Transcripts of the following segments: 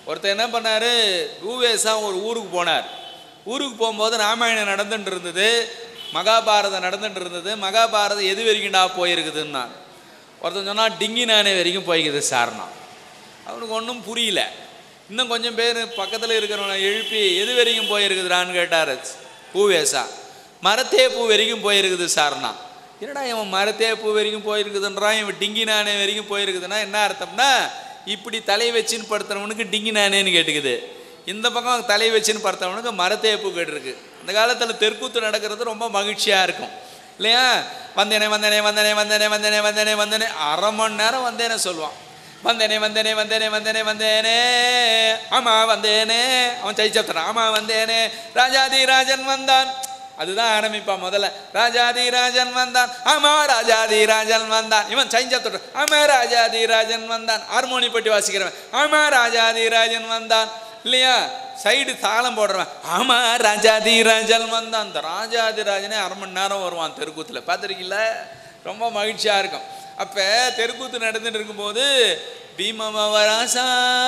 ஒருத்தர் என்ன பண்ணார் ஊவேசா ஒரு ஊருக்கு போனார் ஊருக்கு போகும்போது ராமாயணம் நடந்துட்டு இருந்தது மகாபாரதம் நடந்துட்டு இருந்தது மகாபாரதம் எது வரைக்கும்டா போயிருக்குதுன்னா ஒருத்தன் சொன்னால் டிங்கி நானே வரைக்கும் போய்க்குது சார்னா அவனுக்கு ஒன்றும் புரியல இன்னும் கொஞ்சம் பேர் பக்கத்தில் இருக்கிறவனை எழுப்பி எது வரைக்கும் போயிருக்குதுடான்னு கேட்டார் பூவேசா மரத்தே பூ வரைக்கும் போயிருக்குது சார்னா என்னடா இவன் மரத்தே பூ வரைக்கும் போயிருக்குதுன்றான் இவன் டிங்கி நானே வரைக்கும் போயிருக்குதுன்னா என்ன அர்த்தம்னா இப்படி தலை வச்சுன்னு படுத்துறவனுக்கு டிங்கி நானேன்னு கேட்டுக்குது இந்த பக்கம் தலை வச்சுன்னு படுத்தவனுக்கு மரத்தேப்பு கேட்டிருக்கு அந்த காலத்தில் தெற்கூத்து நடக்கிறது ரொம்ப மகிழ்ச்சியாக இருக்கும் இல்லையா வந்தேனே வந்தேனே வந்தேனே வந்தேனே வந்தேனே வந்தேனே வந்தேனே அரை மணி நேரம் வந்தேனே சொல்லுவான் வந்தேனே வந்தேனே வந்தேனே வந்தேனே வந்தேனே ஆமா வந்தேனே அவன் ஜெயிச்சத்தான் ஆமா வந்தேனே ராஜாதி ராஜன் வந்தான் அதுதான் ஆரம்பிப்பான் முதல்ல ராஜாதி ராஜன் வந்தான் ஆமா ராஜாதி ராஜன் வந்தான் இவன் சைஞ்சத்தோட ஆமா ராஜாதி ராஜன் வந்தான் ஹார்மோனி பட்டி வாசிக்கிறவன் ஆமா ராஜாதி ராஜன் வந்தான் இல்லையா சைடு தாளம் போடுறவன் ஆமா ராஜாதி ராஜன் வந்தான் அந்த ராஜாதி ராஜனே அரை மணி நேரம் வருவான் தெருக்கூத்துல பார்த்துருக்கீங்கள ரொம்ப மகிழ்ச்சியாக இருக்கும் அப்போ தெருக்கூத்து நடந்துட்டு இருக்கும்போது பீமம வராசா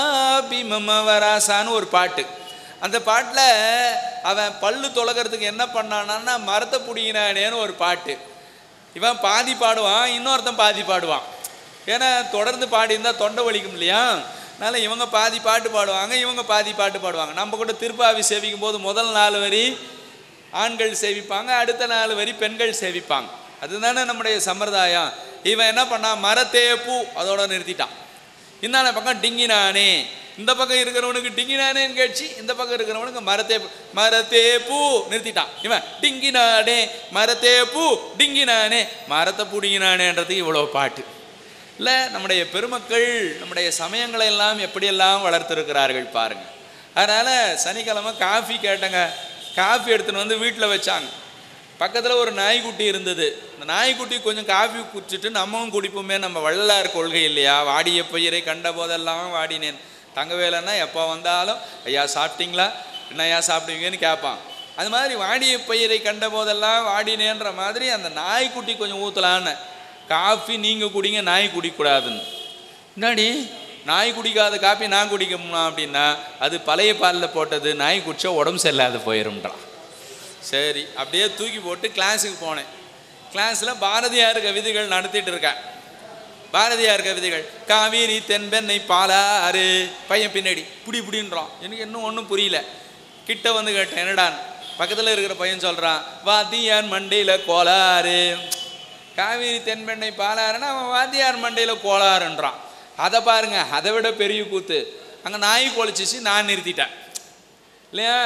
பீமம வராசான்னு ஒரு பாட்டு அந்த பாட்டில் அவன் பல்லு தொலைக்கிறதுக்கு என்ன பண்ணானான்னா மரத்தை பிடிங்கினானேன்னு ஒரு பாட்டு இவன் பாதி பாடுவான் இன்னொருத்தன் பாதி பாடுவான் ஏன்னா தொடர்ந்து பாடியிருந்தா தொண்டை வலிக்கும் இல்லையா அதனால் இவங்க பாதி பாட்டு பாடுவாங்க இவங்க பாதி பாட்டு பாடுவாங்க நம்ம கூட திருப்பாவி சேவிக்கும் போது முதல் நாலு வரி ஆண்கள் சேவிப்பாங்க அடுத்த நாலு வரி பெண்கள் சேவிப்பாங்க அதுதானே நம்முடைய சம்பிரதாயம் இவன் என்ன பண்ணான் மரத்தே பூ அதோட நிறுத்திட்டான் இந்தான பக்கம் டிங்கினானே இந்த பக்கம் இருக்கிறவனுக்கு டிங்கினானேன்னு கேட்சி இந்த பக்கம் இருக்கிறவனுக்கு மரத்தே பூ மரத்தே பூ நிறுத்திட்டான் இவன் டிங்கினானே மரத்தே பூ டிங்கினானே மரத்தை புடிங்கினானேன்றதுக்கு இவ்வளோ பாட்டு இல்லை நம்முடைய பெருமக்கள் நம்முடைய சமயங்களை எல்லாம் எப்படியெல்லாம் வளர்த்துருக்கிறார்கள் பாருங்க அதனால் சனிக்கிழமை காஃபி கேட்டங்க காஃபி எடுத்துன்னு வந்து வீட்டில் வச்சாங்க பக்கத்தில் ஒரு நாய்க்குட்டி இருந்தது இந்த நாய்க்குட்டி கொஞ்சம் காஃபி குடிச்சிட்டு நம்மவும் குடிப்போமே நம்ம வள்ளலார் கொள்கை இல்லையா வாடிய பயிரை கண்ட போதெல்லாம் வாடினேன் தங்கவேலன்னா எப்போ வந்தாலும் ஐயா சாப்பிட்டீங்களா என்ன ஐயா சாப்பிடுவீங்கன்னு கேட்பான் அது மாதிரி வாடிய பயிரை கண்ட போதெல்லாம் வாடினேன்ற மாதிரி அந்த நாய்க்குட்டி கொஞ்சம் ஊற்றலான்னு காஃபி நீங்கள் குடிங்க நாய் குடிக்கூடாதுன்னு முன்னாடி நாய் குடிக்காத காப்பி நான் குடிக்கணுமா அப்படின்னா அது பழைய பாலில் போட்டது நாய் குடிச்சா உடம்பு சரியில்லாத போயிரும்ன்றான் சரி அப்படியே தூக்கி போட்டு கிளாஸுக்கு போனேன் கிளாஸில் பாரதியார் கவிதைகள் நடத்திட்டு இருக்கேன் பாரதியார் கவிதைகள் காவேரி தென்பெண்ணை பாலாறு பையன் பின்னாடி புடி புடின்றான் எனக்கு இன்னும் ஒன்றும் புரியல கிட்ட வந்து கேட்டேன் என்னடான் பக்கத்தில் இருக்கிற பையன் சொல்கிறான் வாத்தியார் மண்டையில் கோளாறு காவேரி தென்பெண்ணை பாலாறுன்னா அவன் வாத்தியார் மண்டையில் கோளாறுன்றான் அதை பாருங்க அதை விட பெரிய கூத்து அங்கே நாய் குலைச்சிச்சு நான் நிறுத்திட்டேன் இல்லையா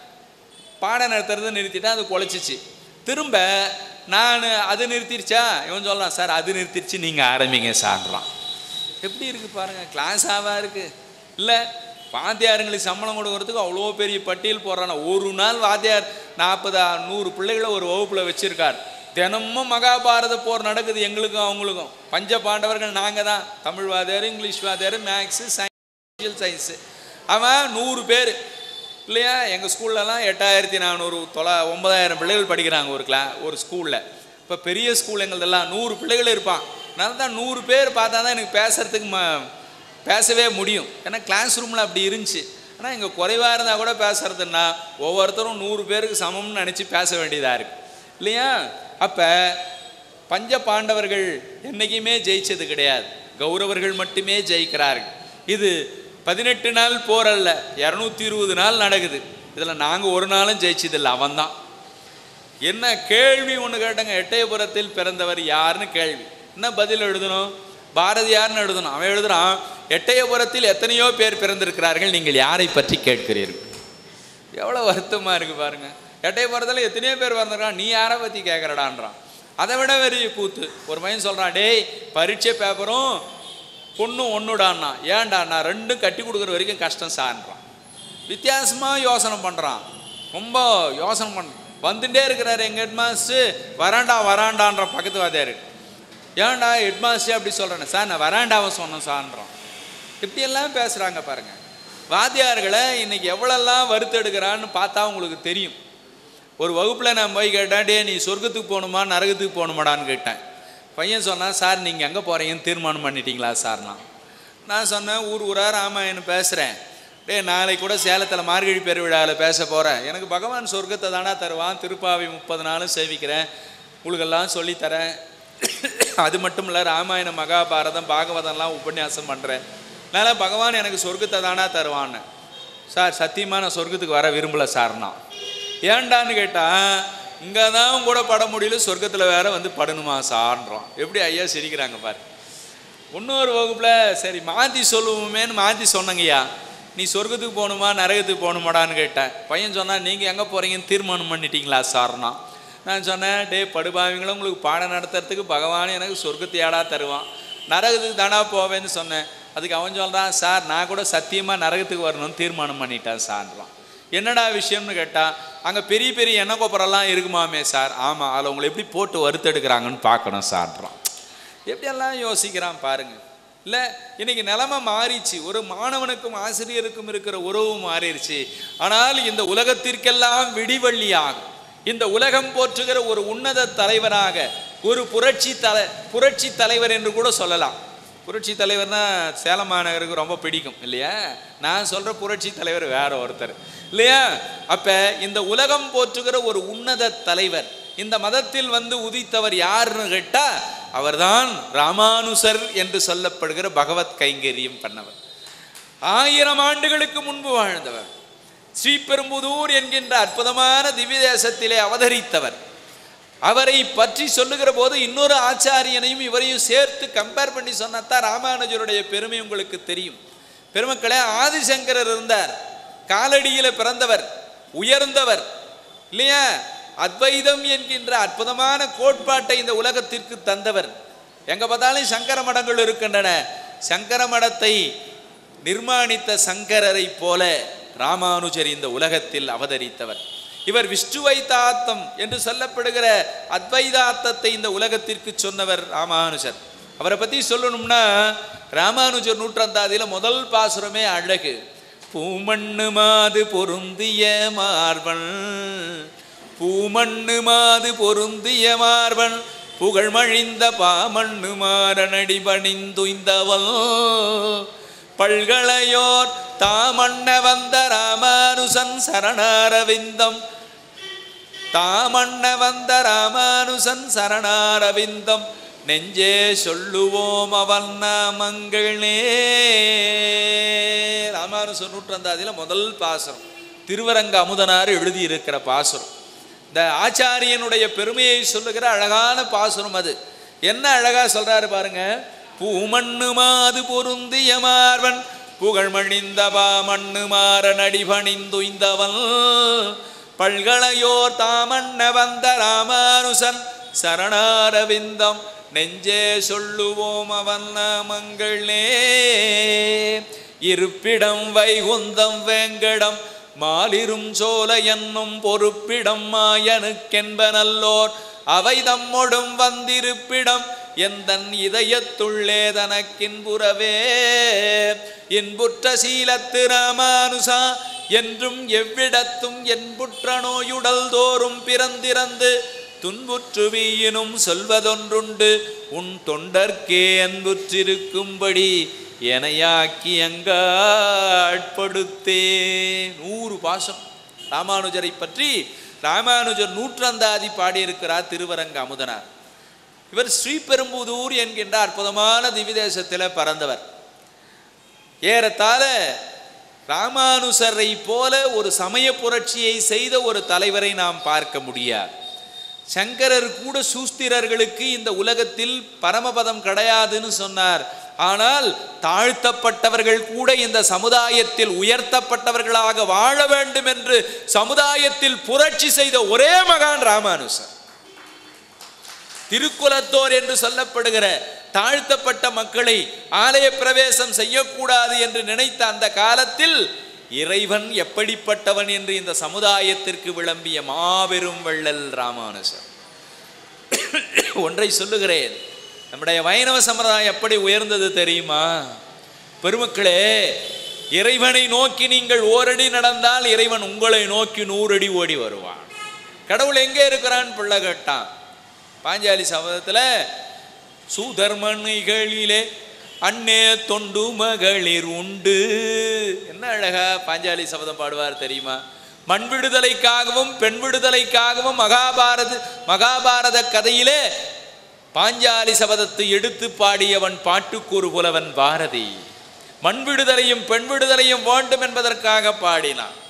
பாடம் நடத்துறதை நிறுத்திட்டேன் அது குலைச்சிச்சு திரும்ப நான் அது நிறுத்திருச்சா இவன் சொல்லலாம் சார் அது நிறுத்திருச்சு நீங்கள் ஆரம்பிங்க சார்றான் எப்படி இருக்கு பாருங்க கிளாஸாவா இருக்கு இல்லை வாத்தியாருங்களுக்கு சம்பளம் கொடுக்கறதுக்கு அவ்வளோ பெரிய பட்டியல் போடுறான ஒரு நாள் வாத்தியார் நாற்பது நூறு பிள்ளைகளை ஒரு வகுப்பில் வச்சிருக்கார் தினமும் மகாபாரத போர் நடக்குது எங்களுக்கும் அவங்களுக்கும் பஞ்ச பாண்டவர்கள் நாங்கள் தான் தமிழ் வாத்தியார் இங்கிலீஷ் வாத்தியார் மேக்ஸு சயின்ஸ் சயின்ஸு அவன் நூறு பேர் இல்லையா எங்கள் ஸ்கூல்லலாம் எட்டாயிரத்தி நானூறு தொள்ளா ஒன்பதாயிரம் பிள்ளைகள் படிக்கிறாங்க ஒரு கிளா ஒரு ஸ்கூலில் இப்போ பெரிய ஸ்கூல் எங்களதெல்லாம் நூறு பிள்ளைகள் இருப்பான் அதனால தான் நூறு பேர் பார்த்தா தான் எனக்கு பேசுறதுக்கு ம பேசவே முடியும் ஏன்னா கிளாஸ் ரூமில் அப்படி இருந்துச்சு ஆனால் இங்கே குறைவாக இருந்தால் கூட பேசுறதுன்னா ஒவ்வொருத்தரும் நூறு பேருக்கு சமம்னு நினச்சி பேச வேண்டியதாக இருக்குது இல்லையா அப்போ பஞ்ச பாண்டவர்கள் என்றைக்குமே ஜெயிச்சது கிடையாது கௌரவர்கள் மட்டுமே ஜெயிக்கிறார்கள் இது பதினெட்டு நாள் போர் அல்ல இரநூத்தி இருபது நாள் நடக்குது இதில் நாங்கள் ஒரு நாளும் ஜெயிச்சதில்லை அவன்தான் என்ன கேள்வி ஒன்று கேட்டங்க எட்டயபுரத்தில் பிறந்தவர் யாருன்னு கேள்வி என்ன பதில் எழுதணும் பாரதியார்னு எழுதணும் அவன் எழுதுறான் எட்டயபுரத்தில் எத்தனையோ பேர் பிறந்திருக்கிறார்கள் நீங்கள் யாரை பற்றி கேட்கிறீர்கள் எவ்வளோ வருத்தமாக இருக்குது பாருங்க எட்டயபுரத்தில் எத்தனையோ பேர் பிறந்திருக்கான் நீ யாரை பற்றி கேட்குறடான்றான் அதை விட பெரிய கூத்து ஒரு பையன் சொல்கிறான் டேய் பரீட்சை பேப்பரும் பொண்ணும் ஒன்றுடான்னா ஏன்டா நான் ரெண்டும் கட்டி கொடுக்குற வரைக்கும் கஷ்டம் சார்ன்றான் வித்தியாசமாக யோசனை பண்ணுறான் ரொம்ப யோசனை பண்ண வந்துட்டே இருக்கிறாரு எங்கள் ஹெட்மாஸ்டர் வராண்டா வராண்டான்ற பக்கத்து வாத்தியார் ஏன்டா ஹெட்மாஸ்டர் அப்படி சொல்கிறேன் சார் நான் வராண்டாவை சொன்னேன் சார்ன்றான் இப்படியெல்லாம் பேசுகிறாங்க பாருங்கள் வாத்தியார்களை இன்னைக்கு எவ்வளோலாம் வறுத்தெடுக்கிறான்னு பார்த்தா உங்களுக்கு தெரியும் ஒரு வகுப்பில் நான் போய் கேட்டேன் டே நீ சொர்க்கத்துக்கு போகணுமா நரகத்துக்கு போகணுமாடான்னு கேட்டேன் பையன் சொன்னான் சார் நீங்கள் எங்கே போகிறீங்கன்னு தீர்மானம் பண்ணிட்டீங்களா சார் நான் நான் சொன்னேன் ஊர் ஊராக ராமாயணம் பேசுகிறேன் டேய் நாளைக்கு கூட சேலத்தில் மார்கழி பெருவிழாவில் பேச போகிறேன் எனக்கு பகவான் சொர்க்கத்தை தானா தருவான் திருப்பாவை முப்பது நாளும் சேவிக்கிறேன் உங்களுக்கெல்லாம் சொல்லித்தரேன் அது மட்டும் இல்லை ராமாயணம் மகாபாரதம் பாகவதம்லாம் உபன்யாசம் பண்ணுறேன் அதனால் பகவான் எனக்கு சொர்க்கத்தை தானா தருவான்னு சார் சத்தியமாக நான் சொர்க்கத்துக்கு வர விரும்பல சார்னா ஏன்டான்னு கேட்டால் இங்கே தான் கூட பட முடியல சொர்க்கத்தில் வேற வந்து படணுமா சார்ன்றோம் எப்படி ஐயா சிரிக்கிறாங்க பாரு இன்னொரு வகுப்பில் சரி மாற்றி சொல்லுவோமேன்னு மாற்றி சொன்னங்கய்யா நீ சொர்க்கத்துக்கு போகணுமா நரகத்துக்கு போகணுமாடான்னு கேட்டேன் பையன் சொன்னான் நீங்கள் எங்கே போகிறீங்கன்னு தீர்மானம் பண்ணிட்டீங்களா சார்னா நான் சொன்னேன் டே படுபாவிங்களும் உங்களுக்கு பாடம் நடத்துறதுக்கு பகவான் எனக்கு சொர்க்கத்தையாடா தருவான் நரகத்துக்கு தானா போவேன்னு சொன்னேன் அதுக்கு அவன் சொல்கிறான் சார் நான் கூட சத்தியமாக நரகத்துக்கு வரணும்னு தீர்மானம் பண்ணிட்டேன் சார்ன்றான் என்னடா விஷயம்னு கேட்டால் அங்கே பெரிய பெரிய எண்ணெய் கொப்பரெல்லாம் இருக்குமாமே சார் ஆமாம் அதில் உங்களை எப்படி போட்டு வறுத்தெடுக்கிறாங்கன்னு பார்க்கணும் சார்ன்றான் எப்படியெல்லாம் யோசிக்கிறான் பாருங்க இல்லை இன்னைக்கு நிலைமை மாறிச்சு ஒரு மாணவனுக்கும் ஆசிரியருக்கும் இருக்கிற உறவு மாறிடுச்சு ஆனால் இந்த உலகத்திற்கெல்லாம் விடிவள்ளியாகும் இந்த உலகம் போற்றுகிற ஒரு உன்னத தலைவராக ஒரு புரட்சி தலை புரட்சி தலைவர் என்று கூட சொல்லலாம் புரட்சி தலைவர்னா சேலம் மாநகருக்கு ரொம்ப பிடிக்கும் இல்லையா நான் சொல்ற புரட்சி தலைவர் வேற ஒருத்தர் இல்லையா அப்ப இந்த உலகம் போற்றுகிற ஒரு உன்னத தலைவர் இந்த மதத்தில் வந்து உதித்தவர் யாருன்னு கேட்டா அவர்தான் ராமானுசர் என்று சொல்லப்படுகிற பகவத் கைங்கரியம் பண்ணவர் ஆயிரம் ஆண்டுகளுக்கு முன்பு வாழ்ந்தவர் ஸ்ரீபெரும்புதூர் என்கின்ற அற்புதமான திவ்ய தேசத்திலே அவதரித்தவர் அவரை பற்றி சொல்லுகிற போது இன்னொரு ஆச்சாரியனையும் இவரையும் சேர்த்து கம்பேர் பண்ணி சொன்னத்தான் ராமானுஜருடைய பெருமை உங்களுக்கு தெரியும் பெருமக்களே ஆதிசங்கரர் இருந்தார் காலடியில பிறந்தவர் உயர்ந்தவர் இல்லையா அத்வைதம் என்கின்ற அற்புதமான கோட்பாட்டை இந்த உலகத்திற்கு தந்தவர் எங்க பார்த்தாலும் சங்கர மடங்கள் இருக்கின்றன சங்கர மடத்தை நிர்மாணித்த சங்கரரை போல ராமானுஜர் இந்த உலகத்தில் அவதரித்தவர் இவர் விஷ்ணுவைத்தாத்தம் என்று சொல்லப்படுகிற அத்வைதாத்தத்தை இந்த உலகத்திற்கு சொன்னவர் ராமானுஜர் அவரை பற்றி சொல்லணும்னா ராமானுஜர் நூற்றந்தாதியில் முதல் பாசுரமே அழகு பூமண்ணு மாது பொருந்திய மார்பன் பூமண்ணு மாது பொருந்திய மார்பன் புகழ்மழிந்த பாமண்ணு மாறனடி பணிந்துய்ந்தவள் பல்களையோர் தாமண்ண வந்த ராமானுசன் சரணாரவிந்தம் தாமண்ண வந்த ராமானுசன் சரணாரவிந்தம் நெஞ்சே சொல்லுவோம் அவன் நாமங்களே ராமானுசன் நூற்றந்தாதியில் முதல் பாசுரம் திருவரங்க அமுதனார் எழுதியிருக்கிற பாசுரம் இந்த ஆச்சாரியனுடைய பெருமையை சொல்லுகிற அழகான பாசுரம் அது என்ன அழகா சொல்றாரு பாருங்க பூமண்ணு மாது பொருந்திய மார்வன் புகழ்மணிந்த பாமண்ணு மாறன் அடிபணிந்துய்ந்தவன் பல்களையோர் தாமண்ண வந்த ராமானுசன் சரணாரவிந்தம் நெஞ்சே சொல்லுவோம் அவன் நாமங்களே இருப்பிடம் வைகுந்தம் வேங்கடம் மாலிரும் சோல என்னும் பொறுப்பிடம் மாயனுக்கென்ப நல்லோர் அவை தம்மொடும் வந்திருப்பிடம் எந்தன் இதயத்துள்ளே தனக்கின்புறவே இன்புற்ற சீலத்து ராமானுசா என்றும் எவ்விடத்தும் என்புற்ற நோயுடல் தோறும் பிறந்திறந்து துன்புற்று வீயினும் சொல்வதொன்றுண்டு உன் தொண்டர்க்கே அன்புற்றிருக்கும்படி எனையாக்கி அங்காட்படுத்தே நூறு பாசம் ராமானுஜரை பற்றி ராமானுஜர் நூற்றந்தாதி பாடியிருக்கிறார் திருவரங்க அமுதனார் இவர் ஸ்ரீபெரும்புதூர் என்கின்ற அற்புதமான திவிதேசத்தில் பிறந்தவர் ஏறத்தாழ ராமானுசரை போல ஒரு சமய புரட்சியை செய்த ஒரு தலைவரை நாம் பார்க்க முடியாது சங்கரர் கூட சூஸ்திரர்களுக்கு இந்த உலகத்தில் பரமபதம் கிடையாதுன்னு சொன்னார் ஆனால் தாழ்த்தப்பட்டவர்கள் கூட இந்த சமுதாயத்தில் உயர்த்தப்பட்டவர்களாக வாழ வேண்டும் என்று சமுதாயத்தில் புரட்சி செய்த ஒரே மகான் ராமானுசர் திருக்குலத்தோர் என்று சொல்லப்படுகிற தாழ்த்தப்பட்ட மக்களை ஆலய பிரவேசம் செய்யக்கூடாது என்று நினைத்த அந்த காலத்தில் இறைவன் எப்படிப்பட்டவன் என்று இந்த சமுதாயத்திற்கு விளம்பிய மாபெரும் வள்ளல் ராமானுஜர் ஒன்றை சொல்லுகிறேன் நம்முடைய வைணவ சம்பிரதாயம் எப்படி உயர்ந்தது தெரியுமா பெருமக்களே இறைவனை நோக்கி நீங்கள் ஓரடி நடந்தால் இறைவன் உங்களை நோக்கி நூறடி ஓடி வருவான் கடவுள் எங்கே இருக்கிறான் பிள்ளை கேட்டான் பாஞ்சாலி சபதத்தில் சூதர்மணிகளிலே அண்ணே தொண்டு மகளிர் உண்டு என்ன அழகா பாஞ்சாலி சபதம் பாடுவார் தெரியுமா மண் விடுதலைக்காகவும் பெண் விடுதலைக்காகவும் மகாபாரத மகாபாரத கதையிலே பாஞ்சாலி சபதத்தை எடுத்து பாடியவன் பாட்டுக்கூறு புலவன் பாரதி மண் விடுதலையும் பெண் விடுதலையும் வேண்டும் என்பதற்காக பாடினான்